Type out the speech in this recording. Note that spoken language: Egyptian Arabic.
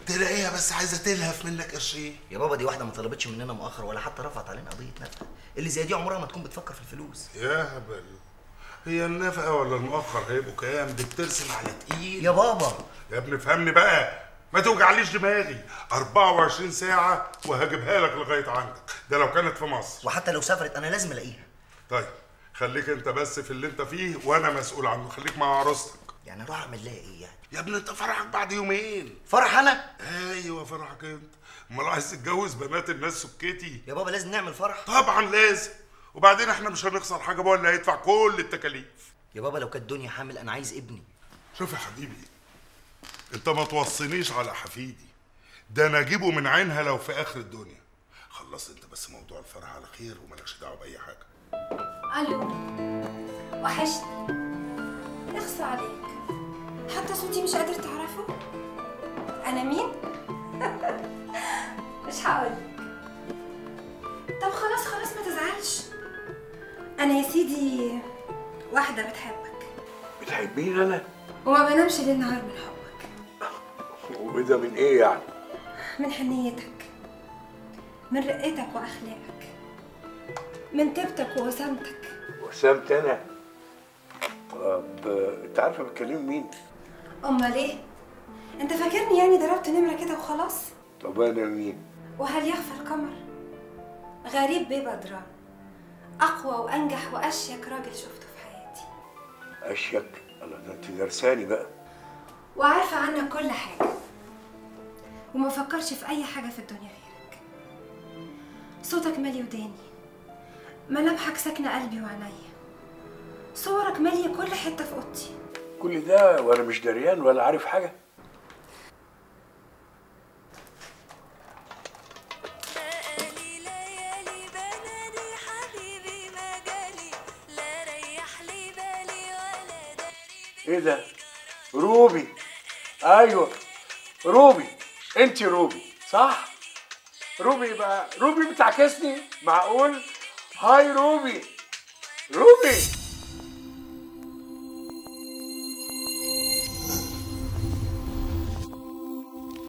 تلاقيها بس عايزه تلهف منك قرشين يا بابا دي واحده ما طلبتش مننا مؤخر ولا حتى رفعت علينا قضيه نفقه اللي زي دي عمرها ما تكون بتفكر في الفلوس يا هبل هي النفقه ولا المؤخر هيبقوا كام دي بترسم على تقيل يا بابا يا ابني فهمني بقى ما توجعليش دماغي 24 ساعة وهجيبها لك لغاية عندك ده لو كانت في مصر وحتى لو سافرت انا لازم الاقيها طيب خليك انت بس في اللي انت فيه وانا مسؤول عنه خليك مع عروستك يعني اروح اعمل لها ايه يعني يا ابني انت فرحك بعد يومين فرح انا ايوه فرحك انت امال عايز تتجوز بنات الناس سكتي يا بابا لازم نعمل فرح طبعا لازم وبعدين احنا مش هنخسر حاجه بقى اللي هيدفع كل التكاليف يا بابا لو كانت دنيا حامل انا عايز ابني شوف يا حبيبي انت ما توصينيش على حفيدي ده انا اجيبه من عينها لو في اخر الدنيا خلص انت بس موضوع الفرح على خير ومالكش دعوه باي حاجه الو وحشني اخصى عليك حتى صوتي مش قادر تعرفه انا مين مش هقولك طب خلاص خلاص ما تزعلش انا يا سيدي واحده بتحبك بتحبيني انا وما بنامش ليل نهار من حبك وده من ايه يعني من حنيتك من رقتك واخلاقك من طيبتك ووسامتك وسامت انا طب آه، انت عارفه بتكلم مين امال ايه انت فاكرني يعني ضربت نمره كده وخلاص طب انا مين وهل يخفى القمر غريب بيه بدران اقوى وانجح واشيك راجل شفته في حياتي اشيك الله ده انت درساني بقى وعارفه عنك كل حاجه وما فكرش في اي حاجه في الدنيا غيرك صوتك مالي وداني ملامحك ساكنه قلبي وعينيا صورك ماليه كل حته في اوضتي كل ده وانا مش دريان ولا عارف حاجه بقالي ليالي بنادي حبيبي ما جالي لا ريح لي بالي ولا داري ايه ده روبي ايوه روبي انت روبي صح روبي بقى روبي بتعكسني معقول هاي روبي روبي